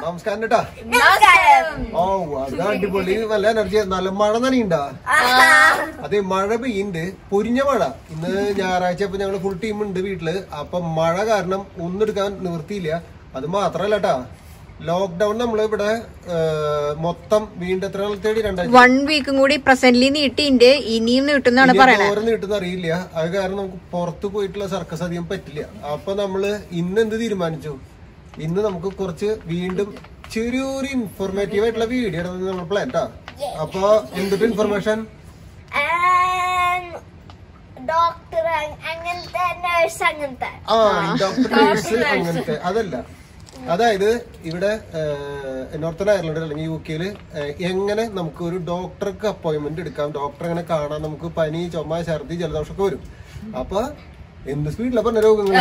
നമസ്കാരം കേട്ടാ നമസ്കാരം ഓ അത് അടിപൊളി നല്ല എനർജി നല്ല മഴ നനയുണ്ടാ അതെ മഴ പെയ്യുണ്ട് പൊരിഞ്ഞ മഴ ഇന്ന് ഞായറാഴ്ച അപ്പൊ ഞങ്ങള് ഫുൾ ടീം ഉണ്ട് വീട്ടില് അപ്പൊ മഴ കാരണം ഒന്നും എടുക്കാൻ നിവൃത്തിയില്ല അത് മാത്രല്ല കേട്ടാ ലോക്ക്ഡൌൺ നമ്മൾ ഇവിടെ ഏ, മൊത്തം വീണ്ടും എത്ര നാളത്തേടി രണ്ടാഴ്ച വൺ വീക്കും കൂടി പ്രസന്റ്ലി നീട്ടിണ്ട് ഇനിയും നീട്ടുന്നാണ് പറയണത് ഓരോ നീട്ടുന്ന അറിയില്ല അത് കാരണം നമുക്ക് പുറത്ത് പോയിട്ടുള്ള സർക്കസ് അധികം പറ്റില്ല അപ്പൊ നമ്മള് ഇന്ന് എന്ത് തീരുമാനിച്ചു ഇന്ന് നമുക്ക് കുറച്ച് വീണ്ടും ചെറിയൊരു ഇൻഫോർമേറ്റീവ് ആയിട്ടുള്ള വീഡിയോ ഇടുന്നത് നമ്മൾ പ്ലാൻ ട്ടാ അപ്പൊ എന്തൊരു ഇൻഫർമേഷൻ ഡോക്ടർ അങ്ങനത്തെ നഴ്സ് അങ്ങനത്തെ ആ ഡോക്ടർ നേഴ്സ് അങ്ങനത്തെ അതല്ല അതായത് ഇവിടെ നോർത്തേൺ അയർലൻഡിൽ അല്ലെങ്കിൽ യു കെയില് എങ്ങനെ നമുക്ക് ഒരു ഡോക്ടർക്ക് അപ്പോയിന്റ്മെന്റ് എടുക്കാം ഡോക്ടറെ എങ്ങനെ കാണാം നമുക്ക് പനി ചുമ ഛർദി ജലദോഷമൊക്കെ വരും അപ്പൊ എന്ത് സ്പീഡിലാ പറഞ്ഞ രോഗങ്ങൾ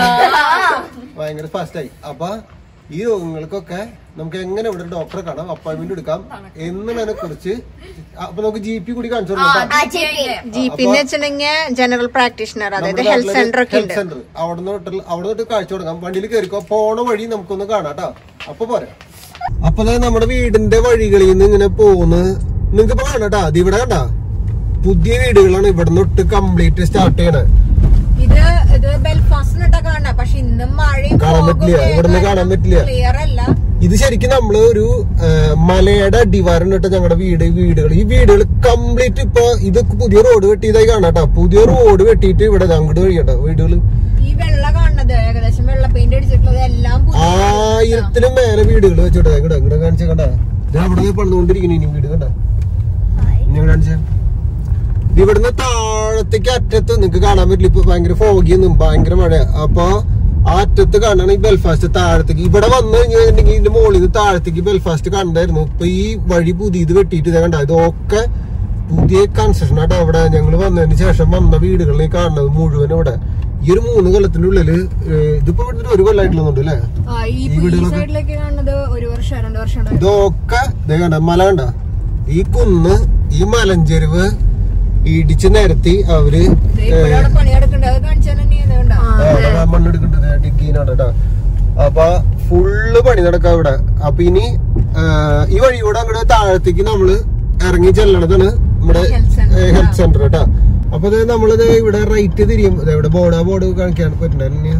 ഭയങ്കര ഫാസ്റ്റ് ആയി അപ്പൊ ഈ രോഗങ്ങൾക്കൊക്കെ നമുക്ക് എങ്ങനെ ഇവിടെ ഒരു ഡോക്ടറെ കാണാം അപ്പോയിന്റ്മെന്റ് എടുക്കാം എന്നതിനെ കുറിച്ച് അപ്പൊ നമുക്ക് ജി പി കൂടി കാണിച്ചു കൊടുക്കാം ആ ചേച്ചി ജി പി എന്ന് വെച്ചിട്ടുണ്ടെങ്കിൽ ജനറൽ പ്രാക്ടീഷണർ അതായത് ഹെൽത്ത് സെന്റർ ഒക്കെ ഉണ്ട് സെന്റർ അവിടെ നിന്ന് അവിടെ തൊട്ട് കാഴ്ച കൊടുക്കാം വണ്ടിയിൽ കയറിക്കോ പോണ വഴി നമുക്കൊന്ന് കാണാം കേട്ടോ അപ്പൊ പോരാ അപ്പൊ ദേ നമ്മുടെ വീടിന്റെ വഴികളിൽ നിന്ന് ഇങ്ങനെ പോന്ന് നിങ്ങക്ക് ഇപ്പൊ കാണാട്ടാ അത് ഇവിടെ കണ്ടാ പുതിയ വീടുകളാണ് ഇവിടെ തൊട്ട് കംപ്ലീറ്റ് സ്റ്റാർട്ട് ചെയ്യണേ ഇത് ഇത് ബെൽഫാസ്റ്റിനിട്ടാ കാണാ പക്ഷെ ഇന്നും മഴയും കാണാൻ പറ്റില്ല ഇവിടുന്ന് കാണാൻ പറ്റില്ല ക്ലിയർ അല്ല ഇത് ശരിക്കും നമ്മള് ഒരു ആ, മലയുടെ അടിവാരം ഇട്ട ഞങ്ങളുടെ വീട് വീടുകൾ ഈ വീടുകൾ കംപ്ലീറ്റ് ഇപ്പൊ ഇത് പുതിയ റോഡ് വെട്ടിയതായി കാണാട്ടാ പുതിയ റോഡ് വെട്ടിയിട്ട് ഇവിടെ അങ്ങോട്ട് കഴിയട്ടോ വീടുകള് ഈ വെള്ള കാണുന്നത് ഏകദേശം വെള്ള പെയിന്റ് അടിച്ചിട്ടുള്ളത് എല്ലാം പുതിയ ആയിരത്തിലും മേലെ വീടുകൾ വെച്ചോട്ടെ ഇവിടെ ഇവിടെ കാണിച്ച കണ്ട അവിടെ പണിതുകൊണ്ടിരിക്കുന്നു ഇനി വീട് കണ്ട ഇനി ഇവിടെ കാണിച്ച ഇവിടുന്ന് താഴത്തേക്ക് അറ്റത്ത് നിങ്ങക്ക് കാണാൻ പറ്റില്ല ഇപ്പൊ ഭയങ്കര ഫോഗിയൊന്നും ഭയങ്കര മഴ അപ്പൊ ആ അറ്റത്ത് കാണാണ് ഈ ബെൽഫാസ്റ്റ് താഴത്തേക്ക് ഇവിടെ വന്നു കഴിഞ്ഞിട്ടുണ്ടെങ്കിൽ ഇതിന്റെ മുകളിൽ നിന്ന് താഴത്തേക്ക് ബെൽഫാസ്റ്റ് കണ്ടായിരുന്നു ഇപ്പൊ ഈ വഴി പുതിയത് വെട്ടിയിട്ട് ഇതാ കണ്ട ഇതൊക്കെ പുതിയ കൺസ്ട്രക്ഷൻ ആട്ടോ അവിടെ ഞങ്ങൾ വന്നതിന് ശേഷം വന്ന വീടുകളിൽ കാണുന്നത് മുഴുവൻ ഇവിടെ ഈ ഒരു മൂന്ന് കൊല്ലത്തിന്റെ ഉള്ളില് ഏഹ്, ഇതിപ്പോ ഇവിടുത്തെ ഒരു കൊല്ലായിട്ടുള്ളതുണ്ട് അല്ലേ ആ, ഈ ഈ സൈഡിലേക്ക് കാണുന്നത് ഒരു വർഷം രണ്ട് വർഷം ഉണ്ടായിരുന്നു. ഇതൊക്കെ ദേ കണ്ട മല കണ്ട ഈ കുന്ന് ഈ മലഞ്ചെരുവ് ഇടിച്ച് നിരത്തി അവര് ദേ ഇപ്പോഴും അവിടെ പണിയെടുക്കണ്ട അത് കാണിച്ചാൽ തന്നെ കണ്ടോ മണ്ണെടുക്കേണ്ടത് ഡിഗ്ഗീനാണ് കേട്ടോ അപ്പൊ ഫുള്ള് പണി നടക്കാം ഇവിടെ അപ്പൊ ഇനി ആ, ഈ വഴിയൂടെ അങ്ങോട്ട് താഴത്തേക്ക് നമ്മള് ഇറങ്ങി ചെല്ലണതാണ് നമ്മുടെ Health center. ഹെൽത്ത് സെന്റർ കേട്ടോ അപ്പൊ ഇത് നമ്മളിത് ഇവിടെ റൈറ്റ് തിരിയും ദേ ഇവിടെ ബോർഡ് ആ ബോർഡ് കാണിക്കാൻ പറ്റുന്നുണ്ട്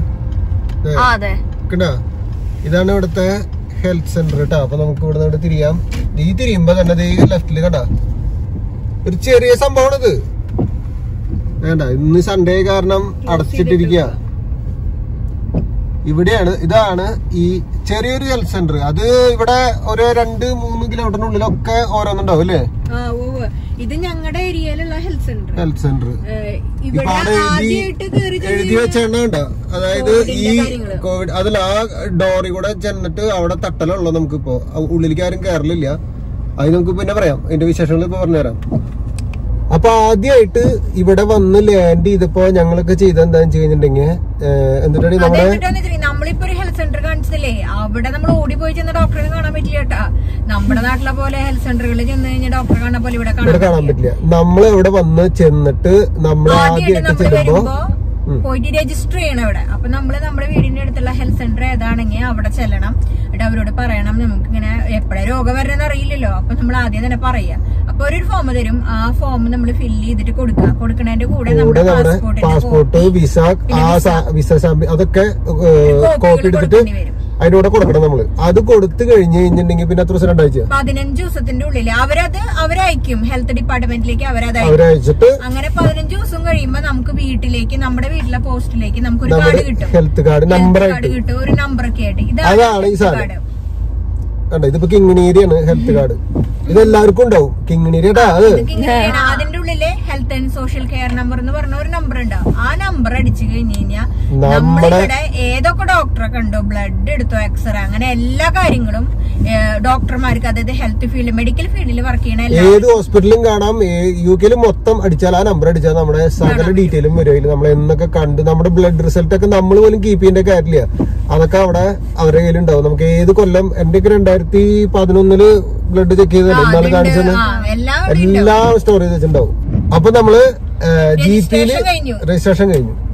ആ അതെ കണ്ടാ ഇതാണ് ഇവിടുത്തെ ഹെൽത്ത് സെന്റർ കേട്ടോ അപ്പൊ നമുക്ക് ഇവിടെ നിന്ന് തിരിയാം ഈ തിരിയുമ്പോ തന്നെ ദേ ലെഫ്റ്റില് കണ്ടാ ഒരു ചെറിയ സംഭവമാണ് ഇത് വേണ്ട ഇന്ന് സൺഡേ കാരണം അടച്ചിട്ടിരിക്കുക ഇവിടെയാണ് ഇതാണ് ഈ ചെറിയൊരു ഹെൽത്ത് സെന്റർ അത് ഇവിടെ ഒരു രണ്ട് മൂന്ന് കിലോമീറ്ററിനുള്ളിലൊക്കെ ഓരോന്നുണ്ടാവും അല്ലേ ആ ഓ ഇത് ഞങ്ങളുടെ ഏരിയയിലുള്ള ഹെൽത്ത് സെന്റർ ഹെൽത്ത് സെന്റർ ഇവിടെ ഇപ്പൊ അവിടെ എഴുതി ആദ്യമായിട്ട് കയറി എഴുതി വെച്ചേണ്ട അതായത് ഈ കോവിഡിന്റെ കാര്യങ്ങള്. കോവിഡ് അതിൽ ആ ഡോറി കൂടെ ചെന്നിട്ട് അവിടെ തട്ടലുള്ളൂ നമുക്കിപ്പോ അ- ഉള്ളിലേക്ക് ആരും കയറലില്ല അത് നമുക്ക് പിന്നെ പറയാം അതിന്റെ വിശേഷങ്ങൾ ഇപ്പൊ പറഞ്ഞുതരാം അപ്പൊ ആദ്യമായിട്ട് ഇവിടെ വന്ന് ലാൻഡ് ചെയ്തപ്പോ ഞങ്ങളൊക്കെ ചെയ്ത എന്താന്ന് വെച്ച് കഴിഞ്ഞിട്ടുണ്ടെങ്കിൽ എന്നിട്ടാണ് നമ്മുടെ അതെന്തിട്ടാന്ന് വെച്ചാൽ നമ്മളിപ്പോ ഒരു ഹെൽത്ത് സെന്റർ കാണിച്ചതല്ലേ അവിടെ നമ്മൾ ഓടി പോയി ചെന്ന ഡോക്ടറെ കാണാൻ പറ്റില്ല കേട്ടാ നമ്മുടെ നാട്ടിലെ പോലെ ഹെൽത്ത് സെന്ററുകളിൽ ചെന്ന് കഴിഞ്ഞാൽ ഡോക്ടറെ കാണാൻ പോലെ ഇവിടെ ഇവിടെ കാണാൻ കാണാൻ പറ്റില്ല നമ്മൾ ഇവിടെ വന്ന് ചെന്നിട്ട് നമ്മൾ ആദ്യമായിട്ട് ആദ്യമായിട്ട് നമ്മൾ ചെല്ലുമ്പോ വരുമ്പോ പോയിട്ട് രജിസ്റ്റർ ചെയ്യണം ഇവിടെ അപ്പൊ നമ്മള് നമ്മുടെ വീടിന്റെ അടുത്തുള്ള ഹെൽത്ത് സെന്റർ ഏതാണെങ്കിൽ അവിടെ ചെല്ലണം എന്നിട്ട് അവരോട് പറയണം നമുക്ക് ഇങ്ങനെ എപ്പോഴാ രോഗം വരുന്നത് അറിയില്ലല്ലോ അപ്പൊ നമ്മൾ ആദ്യം തന്നെ പറയാ അപ്പൊ ഒരു ഫോം തരും ആ ഫോം നമ്മൾ ഫില്ല് ചെയ്തിട്ട് കൊടുക്കുക കൊടുക്കണതിന്റെ കൂടെ കൂടെ നമ്മുടെ നമ്മുടെ പാസ്പോർട്ടിന്റെ പാസ്പോർട്ട് വിസ ആ സ- വിസ സ്റ്റാമ്പ് അതൊക്കെ കോപ്പി എടുത്തിട്ട് കൊടുക്കേണ്ടി വരും. അതിന്റെ കൂടെ കൊടുക്കണം നമ്മള് അത് കൊടുത്തു കഴിഞ്ഞ് കഴിഞ്ഞിട്ടുണ്ടെങ്കിൽ പിന്നെ എത്ര ദിവസം രണ്ടാഴ്ച പതിനഞ്ച് ദിവസത്തിന്റെ ഉള്ളിൽ അവരത് അവരയക്കും ഹെൽത്ത് ഡിപ്പാർട്ട്മെന്റിലേക്ക് അവരത് അയക്കും അവരയച്ചിട്ട് അങ്ങനെ പതിനഞ്ച് ദിവസം കഴിയുമ്പോ നമുക്ക് വീട്ടിലേക്ക് നമ്മുടെ വീട്ടിലെ പോസ്റ്റിലേക്ക് നമുക്കൊരു കാർഡ് നമ്മുടെ കിട്ടും ഹെൽത്ത് കാർഡ് നമ്പർ കാർഡ് ആയിട്ട് കിട്ടും ഒരു നമ്പർ ഒക്കെ ആയിട്ട് ഇതാണ് അതാണ് ഈ health സാധനം. card. കണ്ട ഇതിപ്പോ കിങ്ങിണീരിയാണ് ഹെൽത്ത് കാർഡ് ഇത് എല്ലാവർക്കും ഉണ്ടാവും കിങ്ങിണീരി കേട്ടാ അത് ഇതൊക്കെ ഇങ്ങനെയാണ് അതിന്റെ ഉള്ളില് health and social care number എന്ന് പറഞ്ഞ ഒരു നമ്പർ ഉണ്ടാവും ആ നമ്പർ അടിച്ചു കഴിഞ്ഞു കഴിഞ്ഞാൽ നമ്മുടെ- നമ്മളിവിടെ ഏതൊക്കെ ഡോക്ടറെ കണ്ടോ ബ്ലഡ് എടുത്തോ എക്സ്റേ അങ്ങനെ എല്ലാ കാര്യങ്ങളും ഡോക്ടർമാർക്ക് അതായത് ഹെൽത്ത് ഫീൽഡ് മെഡിക്കൽ ഫീൽഡിൽ വർക്ക് ചെയ്യണ എല്ലാ ഏത് ഹോസ്പിറ്റലും കാണാം യു കെയിൽ മൊത്തം അടിച്ചാൽ ആ നമ്പർ അടിച്ചാൽ നമ്മുടെ സകല ഡീറ്റെയിലും വരും അതിൽ നമ്മൾ എന്നൊക്കെ കണ്ട് നമ്മുടെ ബ്ലഡ് റിസൾട്ട് ഒക്കെ നമ്മൾ പോലും കീപ്പ് ചെയ്യേണ്ട കാര്യമില്ല അതൊക്കെ അവിടെ അവരുടെ കയ്യിലുണ്ടാവും നമുക്ക് ഏത് കൊല്ലം എന്റെ ഒക്കെ രണ്ടായിരത്തി പതിനൊന്നില് ബ്ലഡ് ചെക്ക് ചെയ്തല്ലേ ഇന്നാള് കാണിച്ചത് ആ, എല്ലാം എല്ലാം സ്റ്റോറേജ് വെച്ചിട്ടുണ്ടാവും അപ്പൊ നമ്മള് ജി പിയില് Registration കഴിഞ്ഞു. രജിസ്ട്രേഷൻ കഴിഞ്ഞു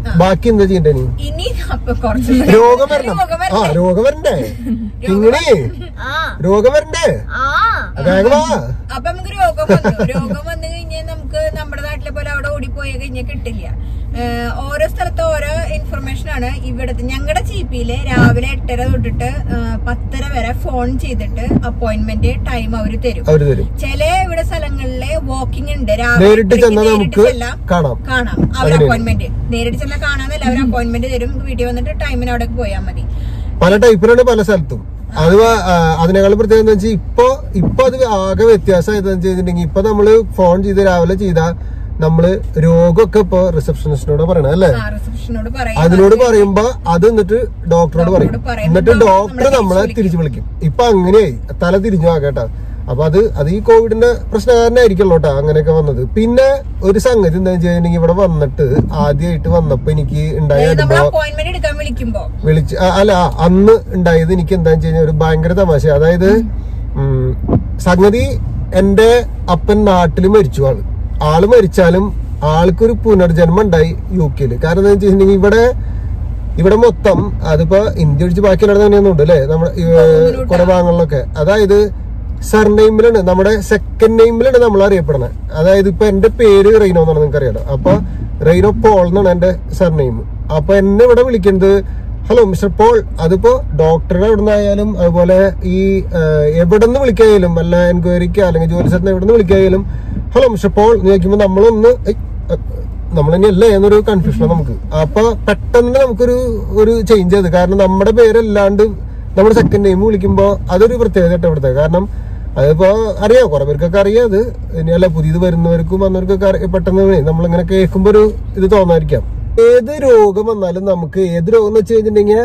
ബാക്കി എന്താ ചെയ്യണ്ടേ നീ ഇനി അപ്പൊ കുറച്ച് രോഗം വരണം രോഗം ആ വരണ്ടേ? രോഗം വരണ്ടേ കിങ്ങണി ആ രോഗം വരണ്ടേ ആ വേഗം വാ അപ്പൊ നമുക്ക് രോഗം വന്നു രോഗം വന്നു കഴിഞ്ഞാൽ നമുക്ക് നമ്മുടെ നാട്ടിലെ പോലെ അവിടെ ഓടിപ്പോയി കഴിഞ്ഞാൽ കിട്ടില്ല ഏഹ് ഓരോ സ്ഥലത്ത് ഓരോ ഇൻഫർമേഷൻ ആണ് ഇവിടുത്തെ ഞങ്ങളുടെ ജിപിയില് രാവിലെ എട്ടര തൊട്ടിട്ട് ഏഹ് പത്തര വരെ ഫോൺ ചെയ്തിട്ട് അപ്പോയിന്റ്മെന്റ് ടൈം അവര് തരും അവര് തരും ചില ഇവിടെ സ്ഥലങ്ങളില് വാക്കിംഗ് ഉണ്ട് രാവിലെ നേരിട്ട് എട്ടരയ്ക്ക് ചെന്നാൽ നേരിട്ട് നമുക്ക് ചെല്ലാം. കാണാം കാണാം അവർ അങ്ങനെയാണ്. അപ്പോയിന്റ്മെന്റ് നേരിട്ട് ചെന്നാൽ കാണാന്നല്ല അവർ അപ്പോയിന്റ്മെന്റ് തരും വീട്ടിൽ വന്നിട്ട് ടൈമിന് അവിടെ പോയാൽ മതി പല ടൈപ്പിലാണ് പല സ്ഥലത്തും അത് വ- ആ, അതിനേക്കാൾ പ്രത്യേകത എന്താ വെച്ചാൽ ഇപ്പൊ ഇപ്പൊ അത് ആകെ വ്യത്യാസം എന്താണെന്ന് ചെയ്തിട്ടുണ്ടെങ്കിൽ ഇപ്പൊ നമ്മള് ഫോൺ ചെയ്ത് രാവിലെ ചെയ്താൽ നമ്മള് രോഗമൊക്കെ ഇപ്പൊ റിസപ്ഷനിസ്റ്റിനോട് പറയണം അല്ലേ ആ റിസപ്ഷനോട് പറയും അതിനോട് പറയുമ്പോ അത് എന്നിട്ട് ഡോക്ടറോട് പറയും ഡോക്ടറോട് പറയും. എന്നിട്ട് ഡോക്ടർ ഡോക്ടർ നമ്മളെ നമ്മളെ തിരിച്ച് തിരിച്ചു വിളിക്കും ഇപ്പൊ അങ്ങനെയായി തല തിരിഞ്ഞു ആ കേട്ടാ അപ്പൊ അത് അത് ഈ കോവിഡിന്റെ പ്രശ്നകാരനായിരിക്കല്ലോ കേട്ടോ അങ്ങനെയൊക്കെ വന്നത് പിന്നെ ഒരു സംഗതി എന്താ വെച്ചിട്ടുണ്ടെങ്കിൽ ഇവിടെ വന്നിട്ട് ആദ്യമായിട്ട് വന്നപ്പോ എനിക്ക് ഉണ്ടായ നമ്മൾ അനുഭവം അപ്പോയിന്റ്മെന്റ് എടുക്കാൻ വിളിക്കുമ്പോ വിളിച്ച് ആ, അല്ല ആ, അന്ന് ഉണ്ടായത് എനിക്ക് എന്താന്ന് വെച്ച് കഴിഞ്ഞാൽ ഒരു ഭയങ്കര തമാശ അതായത് ഉം, സംഗതി എന്റെ അപ്പൻ നാട്ടിൽ മരിച്ചു ആള് ആള് മരിച്ചാലും ആൾക്കൊരു പുനർജന്മം ഉണ്ടായി യു കെയില് കാരണം എന്താ വെച്ചിട്ടുണ്ടെങ്കിൽ ഇവിടെ ഇവിടെ മൊത്തം അതിപ്പോ ഇന്ത്യ ഒഴിച്ച് ബാക്കിയുള്ളത് തന്നെയൊന്നും ഉണ്ട് അല്ലേ നമ്മുടെ ഈ, കുറെ ഭാഗങ്ങളിലൊക്കെ അതായത് സർനെയിമിലാണ് നമ്മുടെ സെക്കൻഡ് നെയിമിലാണ് നമ്മൾ അറിയപ്പെടുന്നത് അതായത് ഇപ്പൊ എന്റെ പേര് റെയ്നോ എന്നാണ് നിങ്ങൾക്ക് അറിയാലോ അപ്പൊ റെയ്നോ പോൾ എന്നാണ് എന്റെ സർനെയിം അപ്പൊ എന്നെ ഇവിടെ വിളിക്കുന്നത് ഹലോ മിസ്റ്റർ പോൾ അതിപ്പോ ഡോക്ടറുടെ എവിടെ നിന്നായാലും അതുപോലെ ഈ എവിടെ നിന്ന് വിളിക്കായാലും വല്ല എൻക്വയറിക്ക് അല്ലെങ്കിൽ ജോലി സ്ഥലത്ത് എവിടെ നിന്ന് വിളിക്കായാലും ഹലോ മിസ്റ്റർ പോൾ എന്ന് ചോദിക്കുമ്പോൾ നമ്മളൊന്ന് "ഏയ്, അഹ്, നമ്മൾ തന്നെയല്ലേ എന്നൊരു കൺഫ്യൂഷൻ നമുക്ക് അപ്പൊ പെട്ടെന്ന് നമുക്കൊരു ഒരു ചേഞ്ച് അത് കാരണം നമ്മുടെ പേരല്ലാണ്ട് നമ്മുടെ സെക്കൻഡ് നെയിം വിളിക്കുമ്പോ അതൊരു പ്രത്യേകത കേട്ടോ ഇവിടുത്തെ കാരണം അതിപ്പോ അറിയാം കുറെ പേർക്കൊക്കെ അറിയാം അത് ഇനി അല്ല പുതിയത് വരുന്നവർക്കും വന്നവർക്കൊക്കെ അറി- പെട്ടെന്ന് നമ്മളിങ്ങനെ കേൾക്കുമ്പോ ഒരു ഇത് തോന്നായിരിക്കാം ഏത് രോഗം വന്നാലും നമുക്ക് ഏത് രോഗം എന്ന് വെച്ച് കഴിഞ്ഞിട്ടുണ്ടെങ്കിൽ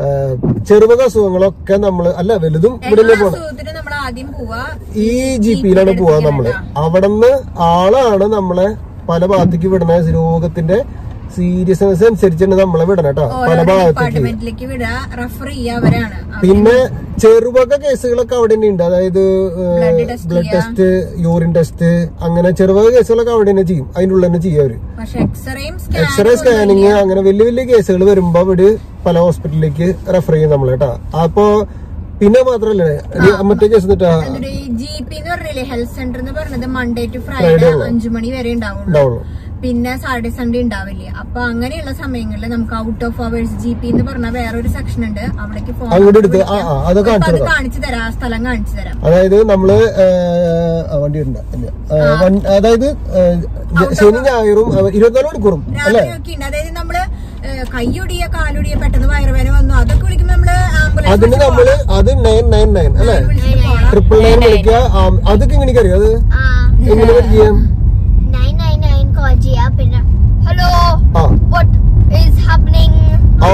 ചെറുപക അസുഖങ്ങളൊക്കെ നമ്മള് അല്ല വലുതും ഇവിടെ എല്ലാ പോണം അസുഖത്തിനും നമ്മൾ ആദ്യം പോവാ ഈ ജി പിയിലാണ് പോവാ നമ്മള് അവിടുന്ന് ആളാണ് നമ്മളെ പല ഭാഗത്തേക്ക് വിടണ രോഗത്തിന്റെ സീരിയസ്നെസ് അനുസരിച്ചാണ് നമ്മളെ വിടണം കേട്ടോ പല ഓരോ ഭാഗത്തേക്ക് ഡിപ്പാർട്ട്മെന്റിലേക്ക് വിടുക റെഫർ ചെയ്യുക അവരാണ് പിന്നെ ചെറുപക കേസുകളൊക്കെ അവിടെ തന്നെ ഉണ്ട് അതായത് Blood test ബ്ലഡ് ചെയ്യാം. ടെസ്റ്റ് യൂറിൻ ടെസ്റ്റ് അങ്ങനെ ചെറുപക കേസുകളൊക്കെ അവിടെ തന്നെ ചെയ്യും അതിൻ്റെ ഉള്ളിൽ തന്നെ ചെയ്യും അവര് പക്ഷെ എക്സ്റേയും എക്സ്റേ സ്കാനിങ് അങ്ങനെ വലിയ വലിയ കേസുകൾ വരുമ്പോ അവര് പല ഹോസ്പിറ്റലിലേക്ക് റെഫർ ചെയ്യും നമ്മളെ കേട്ടാ അപ്പോ പിന്നെ മാത്രല്ലേ മറ്റേ കേസ് എന്നിട്ടാ എന്നിട്ട് ഈ ജി പി എന്ന് പറഞ്ഞില്ലേ ഹെൽത്ത് സെന്റർ എന്ന് പറഞ്ഞത് മൺഡേ ടു Friday ഫ്രൈഡേ ഉള്ളൂ. അഞ്ചു മണി വരെ ഉണ്ടാവുള്ളൂ ഉണ്ടാവുള്ളൂ പിന്നെ സാറ്റർഡേ സൺഡേ ഉണ്ടാവില്ല അപ്പൊ അങ്ങനെയുള്ള സമയങ്ങളിൽ നമുക്ക് out of hours G P എന്ന് പറഞ്ഞ വേറൊരു സെക്ഷൻ ഉണ്ട് അവിടേക്ക് ഫോൺ അങ്ങോട്ട് എടുത്ത് ആ ആ അത് കാണിച്ചു അത് തരാം കാണിച്ചു തരാം ആ സ്ഥലം കാണിച്ചു തരാം അതായത് നമ്മള് ഏ, ആ, വണ്ടി ഉണ്ട് ഇല്ല. ഏ, വൺ- അതായത് ഏ, ശനി ഞായറും ഏ, ഇരുപത്തിനാല് മണിക്കൂറും അല്ലേ രാത്രിയൊക്കെ ഉണ്ട് അതായത് നമ്മള് ഏഹ്, കൈയൊടിയ കാലൊടിയ പെട്ടെന്ന് വയറുവേന വന്നു അതൊക്കെ വിളിക്കുമ്പോ നമ്മള് ആംബുലൻസ് അതിന് നമ്മള് അത് നയൻ നയൻ നയൻ അല്ലേ വിളിച്ചിട്ട് പോണം ട്രിപ്പിൾ നയൻ വിളിക്കുക ആ, അതൊക്കെ എങ്ങനെ അറിയാം അത് ആ എങ്ങനെ ചെയ്യാം നയൻ നയൻ നയൻ കോൾ ചെയ്യാ പിന്നെ ഹലോ ആ വാട്ട് ഈസ് ഹാപ്പനിങ് ഓ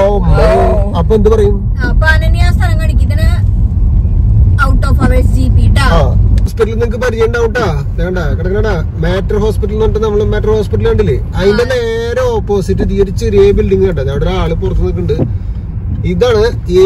അപ്പൊ എന്ത് പറയും അപ്പൊ അനന്യ ആ സ്ഥലം കാണിക്കും ഇതിന് out of hours G P ട്ടാ ആ ഹോസ്പിറ്റലിൽ നിങ്ങൾക്ക് പരിചയം ഉണ്ടാവട്ടാ വേണ്ട കിടക്കണ മാറ്റർ ഹോസ്പിറ്റൽ എന്ന് പറഞ്ഞിട്ട് നമ്മള് മാറ്റർ ഹോസ്പിറ്റൽ കണ്ടില്ലേ അതിന്റെ നേരെ ഓപ്പോസിറ്റ് ഈ ഒരു ചെറിയ ബിൽഡിംഗ് കണ്ടത് അവിടെ ഒരാള് പുറത്ത് നിൽക്കുന്നുണ്ട് ഇതാണ് ഈ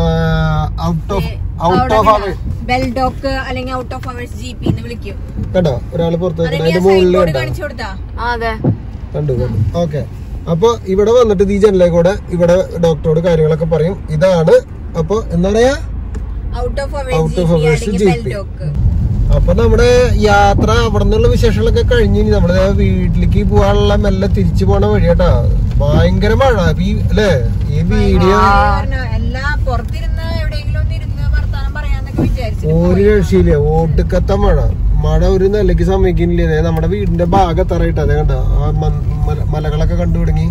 out of out of hour Beldoc അല്ലെങ്കിൽ out of hours G P എന്ന് വിളിക്കും കണ്ടോ ഒരാള് പുറത്ത് നിൽക്കുന്നത് അനന്യ അതിന്റെ സൈൻ മുകളിൽ ബോർഡ് കണ്ടോ കാണിച്ചു കൊടുത്താ അതെ കണ്ടു കണ്ടു ഓക്കെ അപ്പൊ ഇവിടെ വന്നിട്ട് ഈ ജനലെ കൂടെ ഇവിടെ ഡോക്ടറോട് കാര്യങ്ങളൊക്കെ പറയും ഇതാണ് അപ്പൊ എന്താ പറയാ out of Out hours of G P hours അല്ലെങ്കിൽ GP. ബെൽഡോക്ക് അപ്പൊ നമ്മുടെ യാത്ര അവിടെ നിന്നുള്ള വിശേഷങ്ങളൊക്കെ കഴിഞ്ഞ് ഇനി നമ്മള് വീട്ടിലേക്ക് പോകാനുള്ള മെല്ലെ തിരിച്ചു പോണ വഴി കേട്ടാ ഭയങ്കര മഴ അപ്പൊ ഈ അല്ലേ ഈ വീഡിയോ എല്ലാ പുറത്തിരുന്ന് എവിടെയെങ്കിലും ഒന്ന് ഇരുന്ന് വർത്താനം പറയാന്നൊക്കെ വിചാരിച്ചു ഒരു രക്ഷയില്ല ഓട്ടുക്കത്ത മഴ മഴ ഒരു നിലയ്ക്ക് സമ്മതിക്കുന്നില്ല ദേ നമ്മുടെ വീടിന്റെ ഭാഗം എത്താറായിട്ടാ അതെ കണ്ട ആ മ- മല- മലകളൊക്കെ കണ്ടു തുടങ്ങി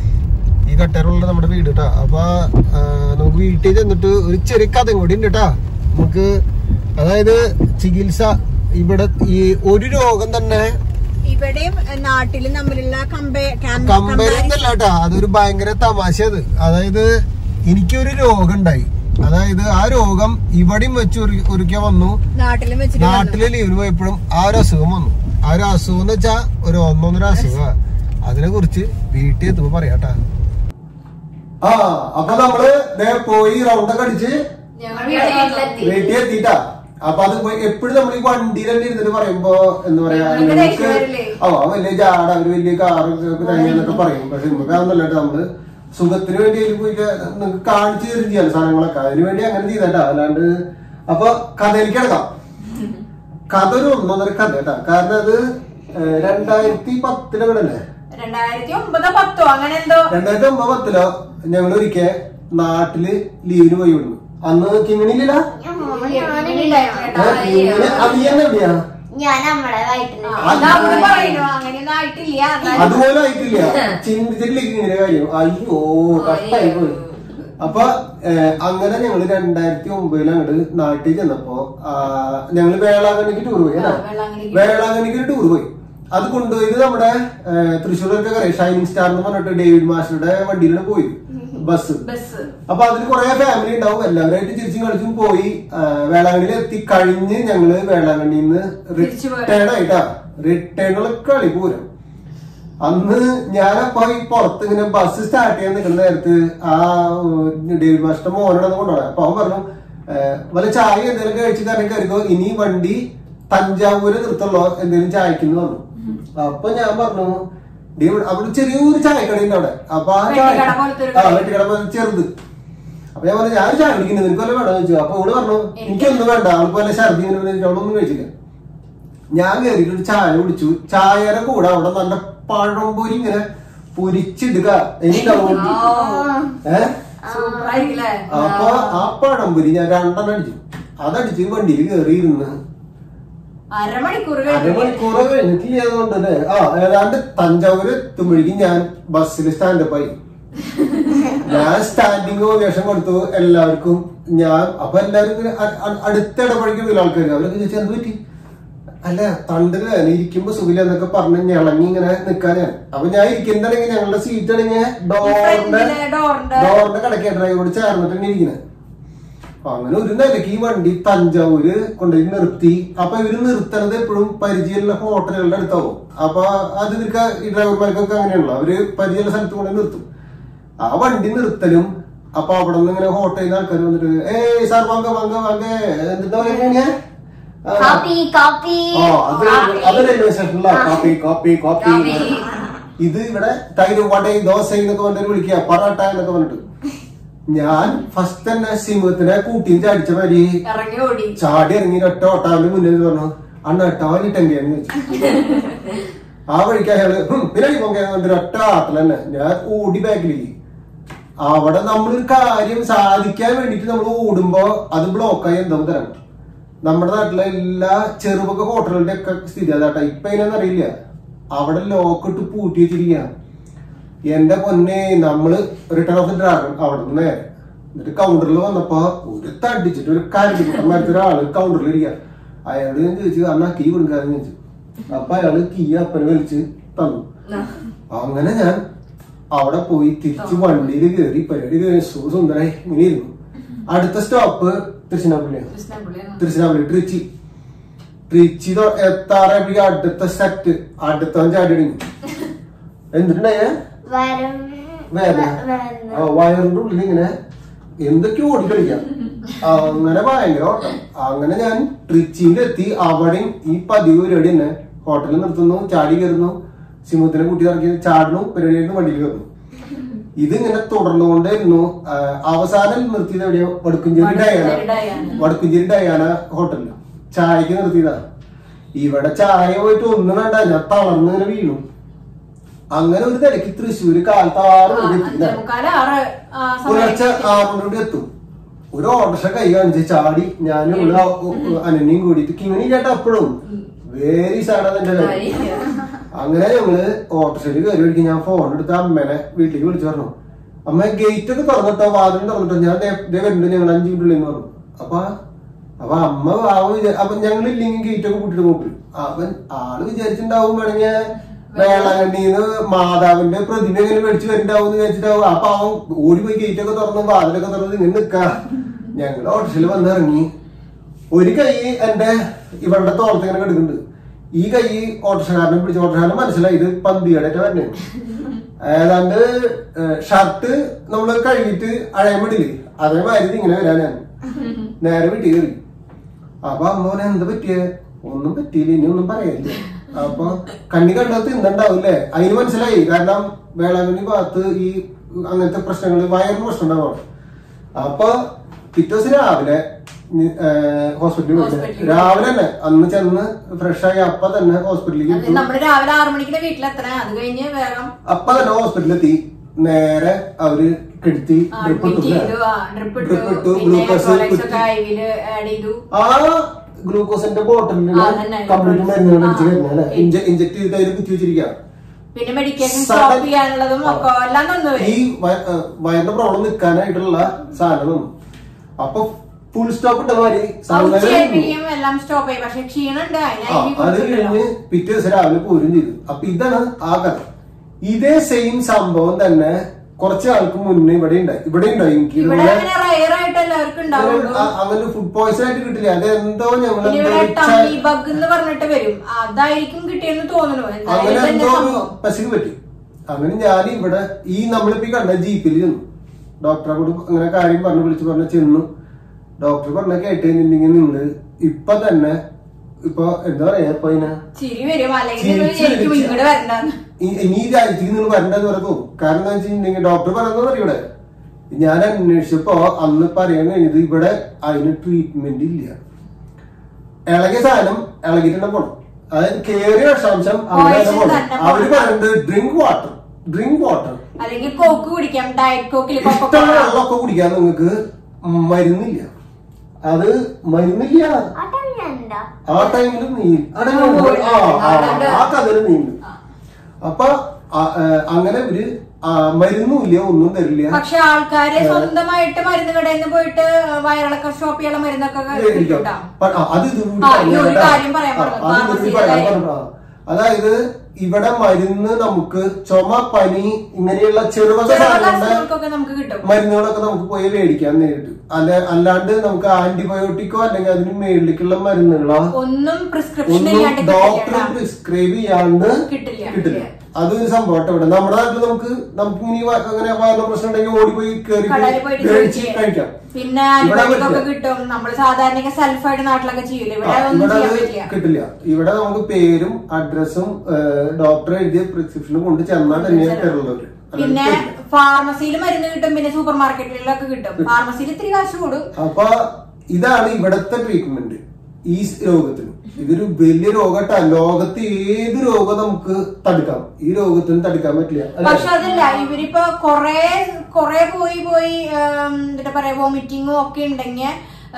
ഈ കട്ടറുള്ള നമ്മുടെ വീട് കേട്ടാ അപ്പൊ ആ, നമുക്ക് വീട്ടിൽ ചെന്നിട്ട് ഒരു ചെറിയ കഥയും കൂടി ഉണ്ട് കേട്ടാ നമുക്ക് അതായത് ചികിത്സ ഇവിടെ ഈ ഒരു രോഗം തന്നെ ഇവിടെയും എഹ്, നാട്ടിലും തമ്മിലുള്ള കമ്പയർ കമ്പയറിംഗ് അല്ല കേട്ടാ അതൊരു ഭയങ്കര തമാശ അത് അതായത് എനിക്കൊരു രോഗം ഉണ്ടായി അതായത് ആ രോഗം ഇവിടെയും വെച്ച് ഒരു- ഒരിക്കൽ വന്നു നാട്ടിലും വെച്ചിട്ട് വന്നു. നാട്ടില് ലീവിന് പോയപ്പോഴും ആ ഒരു അസുഖം വന്നു ആ ഒരു അസുഖം എന്ന് വെച്ചാ ഒരു ഒന്നൊന്നര അസുഖ അതിനെ കുറിച്ച് വീട്ടിൽ എത്തുമ്പോ പറയാട്ടാ ആ അപ്പൊ നമ്മള് ദേ പോയി റൗണ്ടൊക്കെ അടിച്ച് ഞങ്ങൾ വീട്ടിലെത്തി. വീട്ടിൽ എത്തിട്ടാ അപ്പൊ അത് എപ്പോഴും നമ്മൾ ഈ വണ്ടിയിൽ തന്നെ ഇരുന്നിട്ട് പറയുമ്പോ എന്താ പറയാ നമുക്ക് നിങ്ങൾക്ക് ദേഷ്യം വരില്ലേ? ഓ അവൻ വലിയ ജാട അവര് വലിയ കാറ് തന്നെയെന്നൊക്കെ പറയും പക്ഷെ നമുക്ക് അതൊന്നല്ലാട്ട് നമ്മള് സുഖത്തിന് വേണ്ടി അതിൽ പോയി നിങ്ങൾക്ക് കാണിച്ചു തരും ചെയ്യാൻ സാധനങ്ങളൊക്കെ അതിന് വേണ്ടി അങ്ങനെ ചെയ്തേട്ടാ അല്ലാണ്ട് അപ്പൊ കഥയിലേക്ക് കിടക്കാം കഥ ഒരു ഒന്നൊന്നര കഥ കേട്ടാ കാരണം അത് ഏഹ്, രണ്ടായിരത്തി പത്തിലവിടെ രണ്ടായിരത്തി ഒമ്പതോ പത്തോ അങ്ങനെ എന്തോ രണ്ടായിരത്തി ഒമ്പത് പത്തിലോ ഞങ്ങൾ ഒരിക്കൽ നാട്ടില് ലീവിന് പോയി വിടുന്നു അന്ന് കിങ്ങിണിയില്ല അവിയെന്ന് എവിടെയാ ഞാൻ നമ്മളെ വയറ്റിന് നമ്മള് പറയുന്നു അങ്ങനെയൊന്നും ആയിട്ടില്ല എന്നാലും അതുപോലെ ആയിട്ടില്ല ചിന്തിച്ചിട്ടില്ല ഇങ്ങനെ കാര്യം അയ്യോ കഷ്ടായി പോയി അപ്പൊ ഏഹ്, അങ്ങനെ ഞങ്ങള് രണ്ടായിരത്തി ഒമ്പതിൽ അങ്ങോട്ട് നാട്ടിൽ ചെന്നപ്പോ ആ, ഞങ്ങള് വേളാങ്കണ്ണിക്ക് ടൂർ പോയി അല്ലേ ആ, വേളാങ്കണ്ണിക്ക്. വേളാങ്കണ്ണിക്ക് ടൂർ പോയി അത് കൊണ്ടുപോയത് നമ്മുടെ ഏഹ്, തൃശ്ശൂരൊക്കെ അറിയാം ഷൈനിങ് സ്റ്റാർ എന്ന് പറഞ്ഞിട്ട് ഡേവിഡ് മാസ്റ്ററുടെ വണ്ടിയിലാണ് പോയത് ബസ് ബസ് അപ്പൊ അതിൽ കുറെ ഫാമിലി ഉണ്ടാവും എല്ലാവരായിട്ട് ചിരിച്ചും കളിച്ചും പോയി ആ, വേളാങ്കണ്ണിയിൽ എത്തി കഴിഞ്ഞ് ഞങ്ങള് വേളാങ്കണ്ണിയിൽ നിന്ന് തിരിച്ചു പോയി. റിട്ടേൺ ആയിട്ടാ റിട്ടേണുള്ള കളി പൂരം അന്ന് ഞാനപ്പോ ഈ പുറത്ത് ഇങ്ങനെ ബസ് സ്റ്റാർട്ട് ചെയ്യാൻ നിൽക്കുന്ന നേരത്ത് ആ ഉം, ഡേവിഡ് മാസ്റ്റർ മോനാണെന്ന് കൊണ്ടുപോകണം അപ്പൊ അവൻ പറഞ്ഞു "ഏ, വല്ല ചായ എന്തെങ്കിലും കഴിച്ച് കാരണം കരുതോ ഇനി വണ്ടി തഞ്ചാവൂര് നിർത്തുള്ളോ എന്തെങ്കിലും ചായക്കെന്ന് പറഞ്ഞു അപ്പൊ ഞാൻ പറഞ്ഞു ഡേവിഡ് അവിടെ ചെറിയൊരു ചായക്കട ഉണ്ട് അവിടെ അപ്പൊ ആ ചായ വെട്ടിക്കട പോലത്തെ ഒരു ആ കട. വെട്ടിക്കട പോലത്തെ ചെറുത് അപ്പൊ ഞാൻ പറഞ്ഞു ഞാൻ ചായ കുടിക്കുന്നത് നിനക്ക് വല്ല വേണമെന്ന് ചോദിച്ചു അപ്പൊ അവള് പറഞ്ഞു എനിക്കൊന്നും വേണ്ട അവൾക്ക് വല്ല ഛർദി ഇങ്ങനെ വന്നിട്ട് അവളൊന്നും കഴിച്ചില്ല ഞാൻ കയറിയിട്ട് ഒരു ചായ കുടിച്ചു ചായയുടെ കൂടെ അവിടെ നല്ല പഴംപൊരി ഇങ്ങനെ പൊരിച്ചിടുക എനിക്കവിടെ ഏഹ് സൂപ്പർ ആയിരിക്കില്ലേ അപ്പൊ ആ പഴംപൊരി ഞാൻ രണ്ടെണ്ണം അടിച്ചു അതടിച്ച് വണ്ടിയിൽ കയറിയിരുന്ന് അരമണിക്കൂർ കഴിഞ്ഞ് അരമണിക്കൂർ കഴിഞ്ഞിട്ടില്ല അതുകൊണ്ട് അല്ലേ ആ ഏതാണ്ട് തഞ്ചാവൂര് എത്തുമ്പോഴേക്കും ഞാൻ ബസ്സിൽ സ്റ്റാൻഡപ്പായി ഞാൻ സ്റ്റാൻഡിങ് വേഷം കൊടുത്തു എല്ലാവർക്കും ഞാൻ അപ്പൊ എല്ലാവരും ഇങ്ങനെ അ- അ- അടുത്ത ഇടപഴക്കുന്ന ആൾക്കാർ അവരൊക്കെ ചോദിച്ചാൽ എന്ത് പറ്റി അല്ല തണ്ടില് വേദന ഇരിക്കുമ്പോ സുഖില്ല എന്നൊക്കെ പറഞ്ഞ് ഞളങ്ങി ഇങ്ങനെ നിക്കാനാണ് അപ്പൊ ഞാൻ ഇരിക്കുന്നതാണെങ്കിൽ ഞങ്ങളുടെ സീറ്റ് ആണെങ്കിൽ ഡോറിന്റെ ഫ്രണ്ടിലെ ഡോറിന്റെ ഡോറിന്റെ കടക്കെ ഡ്രൈവറോട് ചേർന്നിട്ട് തന്നെ ഇരിക്കുന്നത് അപ്പൊ അങ്ങനെ ഒരു നിലയ്ക്ക് ഈ വണ്ടി തഞ്ചാവൂര് കൊണ്ടുപോയി നിർത്തി അപ്പൊ ഇവര് നിർത്തണത് എപ്പോഴും പരിചയമുള്ള ഹോട്ടലുകളുടെ അടുത്താവും അപ്പൊ അത് ഇവർക്ക് ഈ ഡ്രൈവർമാർക്കൊക്കെ അങ്ങനെയാണല്ലോ അവര് പരിചയമുള്ള സ്ഥലത്ത് കൊണ്ടുപോയി നിർത്തും ആ വണ്ടി നിർത്തലും അപ്പൊ അവിടെ നിന്ന് ഇങ്ങനെ ഹോട്ടലിൽ നിന്ന് ആൾക്കാർ വന്നിട്ട് ഏയ് സാർ വാങ്ക വാങ്ക വാങ്ക എന്താ പറയുക കോപ്പി കോപ്പി ആ അത് അത് റെയിൽവേ സ്റ്റേഷനിലാ കോപ്പി കോപ്പി കോപ്പി ഇത് ഇവിടെ തൈര് വട ദോശ എന്നൊക്കെ പറഞ്ഞിട്ട് വിളിക്കുക പൊറോട്ട എന്നൊക്കെ പറഞ്ഞിട്ട് ഞാൻ ഫസ്റ്റ് തന്നെ സിംഹത്തിനെ കൂട്ടിയും ചാടിച്ച മാതിരി ഇറങ്ങി ഓടി ചാടി ഇറങ്ങി ഒറ്റ ഓട്ടാവിന്റെ മുന്നിൽ പറഞ്ഞു അണ്ണ ടോയ്ലറ്റ് ചോദിച്ചു ആ വഴിക്ക് അയാള് "ഹും, പിന്നെ പോകാൻ പറഞ്ഞിട്ട് ഒറ്റ ആട്ടിൽ തന്നെ ഞാൻ ഓടി ബാക്കിലേക്ക് അവിടെ നമ്മളൊരു കാര്യം സാധിക്കാൻ വേണ്ടിട്ട് നമ്മൾ ഓടുമ്പോ അത് ബ്ലോക്കായി എന്താ തരാം നമ്മുടെ നാട്ടിലെ എല്ലാ ചെറുപൊക്കെ ഹോട്ടലുകളുടെ ഒക്കെ സ്ഥിതി അതാട്ടാ ഇപ്പൊ അതിനൊന്നും അറിയില്ല അവിടെ ലോക്ക് ഇട്ട് പൂട്ടി വെച്ചിരിക്കുക എന്റെ പൊന്നെ നമ്മള് റിട്ടേൺ ഓഫ് ദി ഡ്രാഗൺ അവിടെ നിന്ന് നേരെ എന്നിട്ട് കൗണ്ടറിൽ വന്നപ്പോ ഒരു തടിച്ചിട്ട് ഒരു കരടിക്കുട്ടന്മാരത്തെ ഒരാള് കൗണ്ടറിൽ ഇരിക്കുക അയാളോട് ഞാൻ ചോദിച്ചു അന്നാ കീ കൊടുക്കാന്ന് ചോദിച്ചു അപ്പൊ അയാള് കീ അപ്പന് വലിച്ച് തന്നു അങ്ങനെ ഞാൻ അവിടെ പോയി തിരിച്ച് വണ്ടിയിൽ കയറി പരിപാടി കയറി സുന്ദരായി ഇങ്ങനെ ഇരുന്നു അടുത്ത സ്റ്റോപ്പ് തൃശ്ശിനാപ്പള്ളിയാണ് കൃഷ്ണൻപിള്ളിയാണ്. തിരുച്ചിനാപ്പള്ളി ട്രിച്ചി ട്രിച്ചി തൊ- എത്താറപ്പി അടുത്ത സെറ്റ് അടുത്തവൻ ചാടി അടിഞ്ഞു എന്നിട്ടുണ്ടായ വരം വേദന വരുന്നു ആ, വയറിന്റെ ഉള്ളിൽ ഇങ്ങനെ എന്തൊക്കെയോ ഓടിക്കളിക്കാം അങ്ങനെ ഭയങ്കര ഓട്ടം അങ്ങനെ ഞാൻ ട്രിച്ചിയിലെത്തി അവിടെയും ഈ പതിവ് പരിപാടി തന്നെ ഹോട്ടലിൽ നിർത്തുന്നു ചാടി കയറുന്നു സിംഹത്തിനെ കൂട്ടി ഇറക്കി ചാടുന്നു പരിപാടി വണ്ടിയിൽ കയറുന്നു ഇതിങ്ങനെ തുടർന്നുകൊണ്ടേയിരുന്നു ആ, അവസാനം നിർത്തിയത് എവിടെയോ Vadakkencherry Diana Vadakkencherry Diana. Vadakkencherry Diana ഹോട്ടലിൽ ചായക്ക് നിർത്തിയതാ ഇവിടെ ചായ പോയിട്ട് ഒന്നും വേണ്ട ഞാൻ തളർന്ന് ഇങ്ങനെ വീണു അങ്ങനെ ഒരു തിരക്ക് തൃശ്ശൂര് കാലത്ത് ആറ് ആ, മണിക്ക് എത്തി. അഞ്ചേ മുക്കാല് ആറ് ആ പുലർച്ചെ സമയത്ത് ആറ് മണിയോട് എത്തും ഒരു ഓട്ടർഷ കൈ കാണിച്ച് ചാടി ഞാനും ഇവിടെ അനന്യം കൂടിയിട്ട് കിങ്ങണി ചേട്ടാ അപ്പോഴും വേരി സാഡാ എന്റെ കാര്യം അങ്ങനെ ഞങ്ങള് ഓട്ടോറിക്ഷയിൽ കയറി പിടിക്കും ഞാൻ ഫോൺ എടുത്ത് അമ്മേനെ വീട്ടിലേക്ക് വിളിച്ചു പറഞ്ഞു അമ്മ ഗേറ്റ് ഒക്കെ തുറന്നിട്ടോ വാതിലും തുറന്നിട്ടോ ഞാൻ ദേ- ദേ വരുന്നുണ്ട് ഞങ്ങൾ അഞ്ചു മിനിറ്റുള്ളിൽ എന്ന് പറഞ്ഞു അപ്പൊ അപ്പൊ അമ്മ പാവം വിചാ അപ്പൊ ഞങ്ങൾ ഇല്ലെങ്കിൽ ഗേറ്റ് ഒക്കെ കൂട്ടിട്ട് നോക്കും അവൻ ആള് വിചാരിച്ചിട്ടുണ്ടാവും വേണമെങ്കിൽ വേളാങ്കണ്ണിന്ന് മാതാവിന്റെ പ്രതിമ എങ്ങനെ മേടിച്ചു വരുന്നുണ്ടാവും എന്ന് വിചാരിച്ചിട്ടാവും അപ്പൊ അവൻ ഓടിപ്പോയി ഗേറ്റ് ഒക്കെ തുറന്നു വാതിലൊക്കെ തുറന്ന് ഇങ്ങനെ നിക്കാ ഞങ്ങൾ ഓട്ടോറിക്ഷയിൽ വന്നിറങ്ങി ഒരു കൈ എന്റെ ഇവളുടെ തോളത്ത് ഇങ്ങനെ കിടക്കുന്നുണ്ട് ഈ കൈ ഓട്ടോറിക്ഷക്കാരനെ പിടിച്ച ഓട്ടോറിക്ഷക്കാരനെ മനസ്സിലായി ഇത് പന്തിയുടെ തന്നെ ഏതാണ്ട് ഷർട്ട് നമ്മൾ കഴുകിയിട്ട് അഴയമിടില്ലേ അതേമാതിരി ഇത് ഇങ്ങനെ വരാനാണ് നേരെ വീട്ടിൽ കയറി അപ്പൊ അമ്മ പറഞ്ഞ എന്താ പറ്റിയേ ഒന്നും പറ്റിയില്ല ഇനി ഒന്നും പറയല്ലേ അപ്പൊ കണ്ണി കണ്ടത് തിന്നണ്ടാവില്ലേ അതിന് മനസ്സിലായി കാരണം വേളാങ്കണ്ണി ഭാഗത്ത് ഈ അങ്ങനത്തെ പ്രശ്നങ്ങൾ വയറിന് പ്രശ്നം ഉണ്ടാവും അപ്പൊ പിറ്റേ ദിവസം രാവിലെ ഹോസ്പിറ്റലിൽ പോയി ഹോസ്പിറ്റലിൽ. രാവിലെ തന്നെ അന്ന് ചെന്ന് ഫ്രഷ് ആയി അപ്പൊ തന്നെ ഹോസ്പിറ്റലിലേക്ക് അത് എത്തി നമ്മള് രാവിലെ ആറു മണിക്ക് വീട്ടിലെത്തണേ അത് കഴിഞ്ഞ് വേഗം അപ്പൊ തന്നെ ഹോസ്പിറ്റലിലെത്തി നേരെ അവര് കെടുത്തി ഡ്രിപ്പ് അഡ്മിറ്റ് ഇട്ടു ചെയ്തു ഡ്രിപ്പ് ഡ്രിപ്പ് ഇട്ടു ഇട്ടു പിന്നെ ഗ്ലൂക്കോസ് ഇലക്ട്രോലൈറ്റ്സ് കുത്തി ഒക്കെ ഐവില് ആഡ് ചെയ്തു ആ ഗ്ലൂക്കോസിന്റെ ബോട്ടിലിൽ ആ, അതന്നെ. കംപ്ലീറ്റ് മരുന്നുകൾ അടിച്ച് ആ, വരുന്നല്ലേ ഓക്കേ. ഇഞ്ചക്ട് ചെയ്ത് അതിൽ കുത്തി വെച്ചിരിക്കുക പിന്നെ മെഡിക്കേഷൻ സഡൻ- സ്റ്റോപ്പ് ചെയ്യാനുള്ളതും ഒക്കെ എല്ലാം തന്നു ഈ വയ- ഏ, വയറിന്റെ പ്രോബ്ലം നിൽക്കാനായിട്ടുള്ള സാധനം തന്നു. അപ്പൊ ഫുൾ സ്റ്റോപ്പ് ഇട്ട മാതിരി സാധനം നിന്നു. ഉച്ചയായപ്പോഴേക്കും എല്ലാം സ്റ്റോപ്പ് ആയി പക്ഷെ ക്ഷീണുണ്ട് ആ, അതിനായി അത് കഴിഞ്ഞ് പിറ്റേ ദിവസം രാവിലെ പോരും ചെയ്തു അപ്പൊ ഇതാണ് ആ കഥ ഇതേ സെയിം സംഭവം തന്നെ കുറച്ച് ആൾക്ക് മുന്നേ ഇവിടെ ഉണ്ടായി ഇവിടെ ഉണ്ടായി എനിക്ക് ഇവിടെ ഇതുപോലെ അങ്ങനെ റയർ ആയിട്ട് എല്ലാവർക്കും ഉണ്ടാവുള്ളൂ ആ- അങ്ങനെ ഫുഡ് പോയ്സൺ ആയിട്ട് കിട്ടില്ല അത് എന്തോ ഞങ്ങൾ പിന്നെ ഇവിടെ ടമ്മി ബഗ് എന്ന് പറഞ്ഞിട്ട് വരും അതായിരിക്കും കിട്ടിയെന്ന് തോന്നുന്നു അങ്ങനെ എന്തായാലും ഇതന്നെ എന്തോ ഒരു സംഭവം പശുക്ക് പറ്റി അങ്ങനെ ഞാൻ ഇവിടെ ഈ നമ്മളിപ്പോ ഈ കണ്ട ജീപ്പിൽ ചെന്നു ഡോക്ടറെ കൂടി അങ്ങനെ കാര്യം പറഞ്ഞു വിളിച്ചു പറഞ്ഞു ചെന്നു ഡോക്ടർ പറഞ്ഞ കേട്ട് കഴിഞ്ഞിട്ടുണ്ടെങ്കിൽ നിന്ന് ഇപ്പൊ തന്നെ ഇപ്പൊ എന്താ പറയാ ഇപ്പൊ അതിനെ ചിരി വരും അല്ലെങ്കിൽ നിങ്ങൾ ചിരിച്ച് വിചാരിക്കും വിളിച്ച് ഇങ്ങോട്ട് വരണ്ടെന്ന് ഈ- ഇനി ഈ രാജ്യത്തേക്ക് നിങ്ങൾ വരണ്ടെന്ന് വരെ തോന്നും കാരണം എന്താ വെച്ചിട്ടുണ്ടെങ്കിൽ ഡോക്ടർ പറയുന്നത് ഇവിടെ ഞാൻ അന്വേഷിച്ചപ്പോ അന്ന് പറയാൻ കഴിഞ്ഞത് ഇവിടെ അതിന് ട്രീറ്റ്മെന്റ് ഇല്ല ഇളകിയ സാധനം ഇളകിയിട്ട് തന്നെ പോണം അതായത് കേറിയ വിഷാംശം അവിടെ തന്നെ Poison പോണം തന്നെ അവര് പോണം. പറയുന്നത് ഡ്രിങ്ക് വാട്ടർ ഡ്രിങ്ക് വാട്ടർ അല്ലെങ്കിൽ കോക്ക് കുടിക്കാം ഡയറ്റ് കോക്കിൽ ഇഷ്ടമുള്ള വെള്ളമൊക്കെ കുടിക്കാൻ നിങ്ങൾക്ക് മരുന്നില്ല അത് മരുന്നില്ല ആ ടൈം ഞാനുണ്ടോ ആ ടൈമിൽ നീ ആ, ആ അതുണ്ട്. ആ കഥയില് നീണ്ടു അപ്പൊ ആ, ഏ, അങ്ങനെ ഇവര് ആ, മരുന്നുമില്ല ഒന്നും തരില്ല പക്ഷെ ആൾക്കാര് സ്വന്തമായിട്ട് മരുന്ന് കടയിൽ നിന്ന് പോയിട്ട് വയറിളക്ക ഷോപ്പ് ചെയ്യാനുള്ള മരുന്നൊക്കെ മേടിക്കാം. കിട്ടും പ- ആ, അത് ഇത് കൂടി ആ, പറഞ്ഞു ഈ ഒരു കേട്ടോ. കാര്യം പറയാൻ ആ, പറഞ്ഞു. അത് ഇത് കൂടി ഫാർമസിയുടെ പറയാൻ കാര്യം. പറഞ്ഞു. ആ. അതായത് ഇവിടെ മരുന്ന് നമുക്ക് ചുമ പനി ഇങ്ങനെയുള്ള ചെറുവക ചെറുപക സാധനങ്ങളുടെ അസുഖങ്ങൾക്കൊക്കെ നമുക്ക് കിട്ടും മരുന്നുകളൊക്കെ നമുക്ക് പോയി മേടിക്കാൻ നേരിട്ട് അല്ല അല്ലാണ്ട് നമുക്ക് ആന്റിബയോട്ടിക്കോ അല്ലെങ്കിൽ അതിന് മേളിലേക്കുള്ള മരുന്നുകളോ ഒന്നും പ്രിസ്ക്രിപ്ഷൻ ഒന്നും ഇല്ലാണ്ട് ഡോക്ടർ കിട്ടില്ല പ്രിസ്ക്രൈബ് ചെയ്യാണ്ട് കിട്ടില്ല. കിട്ടില്ല അതൊരു സംഭവം ഇവിടെ നമ്മുടെ നാട്ടിൽ നമുക്ക് നമുക്ക് ഇനി വ- അങ്ങനെ വയറിന് പ്രശ്നം ഉണ്ടെങ്കിൽ ഓടിപ്പോയി കയറി കടയിൽ പോയിട്ട് മേടിച്ച് ചോദിക്കുക. കഴിക്കാം പിന്നെ ഇവിടെ ആന്റിബയോട്ടിക് ഒക്കെ പറ്റില്ല. കിട്ടും നമ്മൾ സാധാരണ സെൽഫായിട്ട് നാട്ടിലൊക്കെ ചെയ്യൂല ആ, ഇവിടെ ഒന്നും ഇവിടെ ചെയ്യാൻ അത് പറ്റില്ല കിട്ടില്ല ഇവിടെ നമുക്ക് പേരും അഡ്രസ്സും ഡോക്ടർ എഴുതിയ പ്രിസ്ക്രിപ്ഷനും കൊണ്ട് ചെന്നാൽ തന്നെയാണ് തരുള്ളത് പിന്നെ ഫാർമസിയിൽ മരുന്ന് കിട്ടും പിന്നെ സൂപ്പർ മാർക്കറ്റുകളിലൊക്കെ കിട്ടും ഫാർമസിയിൽ ഇത്തിരി കാശ് കൂടും അപ്പൊ ഇതാണ് ഇവിടത്തെ ട്രീറ്റ്മെന്റ് ഈ രോഗത്തിന് ഇതൊരു വലിയ രോഗട്ട ലോകത്ത് ഏത് രോഗം നമുക്ക് തടുക്കാം ഈ രോഗത്തിന് തടുക്കാൻ പറ്റില്ല അല്ലേ? പക്ഷെ അതല്ല ഇവരിപ്പോ കൊറേ കൊറേ പോയി പോയി ഉം, എന്താ പറയാ വോമിറ്റിങ്ങും ഒക്കെ ഉണ്ടെങ്കിൽ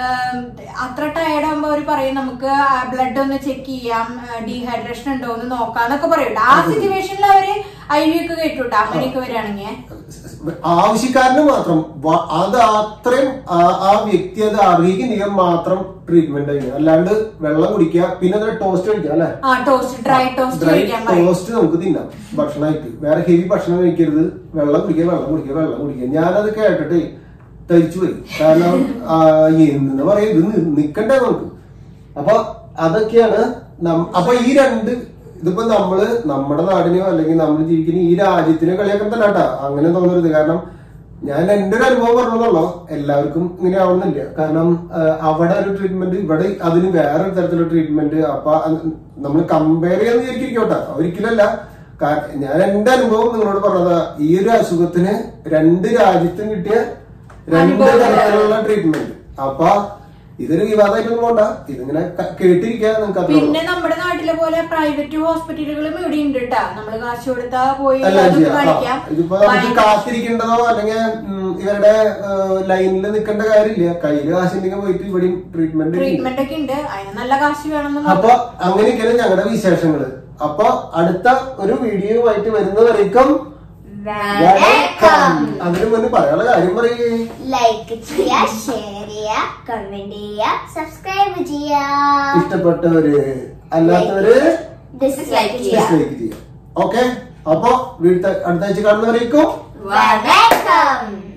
അത്ര ടയർഡ് ആകുമ്പോ അവർ പറയും നമുക്ക് ബ്ലഡ് ഒന്ന് ചെക്ക് ചെയ്യാം ഡീഹൈഡ്രേഷൻ ഉണ്ടോ എന്ന് നോക്കാന്നൊക്കെ പറയും ആ സിറ്റുവേഷനിൽ അവര് ഐ വി ഒക്കെ കേട്ടുട്ടോ അങ്ങനെയൊക്കെ വരികയാണെങ്കിൽ ആവശ്യക്കാരന് മാത്രം വ- അത് അത്രയും ആ- ആ വ്യക്തി അത് അറിയിക്കുന്നെങ്കിൽ മാത്രം ട്രീറ്റ്മെന്റ് കഴിയും അല്ലാണ്ട് വെള്ളം കുടിക്കുക പിന്നെ അത് ടോസ്റ്റ് കഴിക്കാം അല്ലെ ആ ടോസ്റ്റ് ഡ്രൈ ടോസ്റ്റ് ഡ്രൈ കഴിക്കാൻ പറയും ടോസ്റ്റ് നമുക്ക് തിന്നാം ഭക്ഷണമായിട്ട് വേറെ ഹെവി ഭക്ഷണം കഴിക്കരുത് വെള്ളം കുടിക്കുക വെള്ളം കുടിക്കുക വെള്ളം കുടിക്കുക ഞാനത് കേട്ടിട്ട് തരിച്ചു പോയി കാരണം ആ, എന്തെന്ന് പറയാ ഇത് നി- നിക്കണ്ടേ നമുക്ക് അപ്പൊ അതൊക്കെയാണ് നം- അപ്പൊ ഈ രണ്ട് ഇതിപ്പോ നമ്മള് നമ്മുടെ നാടിനെയോ അല്ലെങ്കിൽ നമ്മൾ ജീവിക്കുന്ന ഈ രാജ്യത്തിനെ കളിയാക്കാൻ തന്നെ കേട്ടാ അങ്ങനെ തോന്നരുത് കാരണം ഞാൻ എന്റെ ഒരു അനുഭവം പറഞ്ഞതല്ലോ എല്ലാവർക്കും ഇങ്ങനെ ആവുന്നില്ല കാരണം ആ, അവിടെ ഒരു ട്രീറ്റ്മെന്റ് ഇവിടെ അതിന് വേറെ തരത്തിലുള്ള ട്രീറ്റ്മെന്റ് അപ്പൊ നമ്മൾ കമ്പയർ ചെയ്യാന്ന് വിചാരിക്കോട്ടെ ഒരിക്കലല്ല കാ- ഞാൻ എന്റെ അനുഭവം നിങ്ങളോട് പറഞ്ഞതാ ഈ ഒരു അസുഖത്തിന് രണ്ട് രാജ്യത്തും കിട്ടിയ രണ്ട് അനുഭവം തരത്തിലുള്ള ട്രീറ്റ്മെന്റ് അപ്പൊ ഇതൊരു വിവാദമായിട്ടൊന്നും പോണ്ട ഇതിങ്ങനെ ക- കേട്ടിരിക്കുക നിങ്ങൾക്ക് അത്രേ ഉള്ളൂ. പിന്നെ നമ്മുടെ നാട്ടിലെ പോലെ പ്രൈവറ്റ് ഹോസ്പിറ്റലുകളും ഇവിടെ ഉണ്ട് കേട്ടാ നമ്മള് കാശ് കൊടുത്താ പോയി അല്ല അതൊക്കെ ചെയ്യാം. ആ, കാണിക്കാം ഇതിപ്പോ നമുക്ക് ഭയങ്കര- കാത്തിരിക്കേണ്ടതോ അല്ലെങ്കിൽ ഉം, ഇവരുടെ ലൈനിൽ നിൽക്കേണ്ട കാര്യമില്ല കയ്യില് കാശുണ്ടെങ്കിൽ പോയിട്ട് ഇവിടെയും ട്രീറ്റ്മെന്റ് ട്രീറ്റ്മെന്റ് ഒക്കെ ഉണ്ട് അതിന് നല്ല കാശ് വേണമെന്ന് അപ്പൊ അങ്ങനെയൊക്കെയാണ് ഞങ്ങളുടെ വിശേഷങ്ങള് അപ്പൊ അടുത്ത ഒരു വീഡിയോ ആയിട്ട് വരുന്നവരേക്കും Welcome. അതിനു മുന്നേ പറയാനുള്ള കാര്യം പറയേ ലൈക്ക് ചെയ്യുക ഷെയർ ചെയ്യുക കമന്റ് ചെയ്യുക സബ്സ്ക്രൈബ് ചെയ്യുക ഇഷ്ടപ്പെട്ടവര് അല്ലാത്തവര് ഡിസ്ലൈക്ക് ചെയ്യുക ഡിസ്ലൈക്ക് ചെയ്യാം ഓക്കെ അപ്പൊ വീട്ടിൽ അടുത്ത ആഴ്ച കാണുന്നവരേക്കും വെൽക്കം